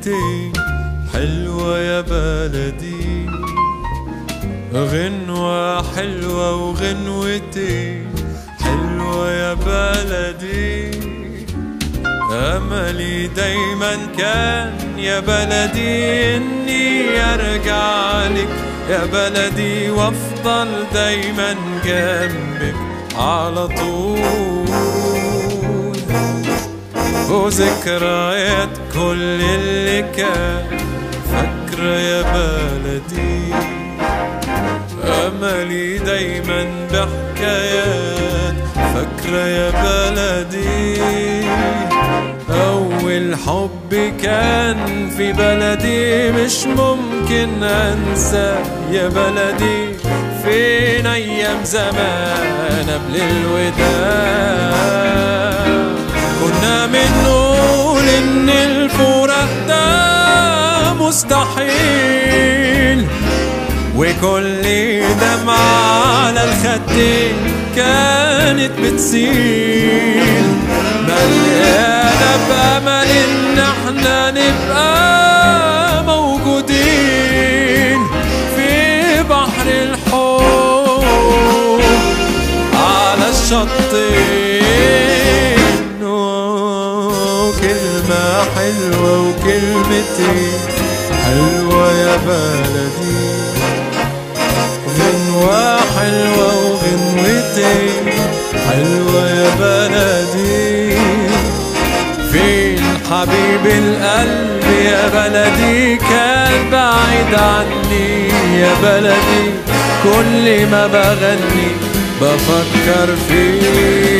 غنوتين حلوة يا بلدي غنوة حلوة وغنوتين حلوة يا بلدي أملي دايما كان يا بلدي إني أرجع لك يا بلدي وأفضل دايما جنبك على طول وذكريات كل اللي كان فاكرة يا بلدي أملي دايما بحكايات فاكرة يا بلدي أول حب كان في بلدي مش ممكن أنسى يا بلدي فين أيام زمان قبل الوداع كنا بنقول إن الفراق ده مستحيل وكل دمعة على الخدين كانت بتسيل مليانة بأمل إن احنا نبقى موجودين في بحر الحب على الشطين وكلمة حلوة وكلمتين حلوة يا بلدي غنوة حلوة وغنوتين حلوة يا بلدي فين حبيب القلب يا بلدي كان بعيد عني يا بلدي كل ما بغني بفكر فيه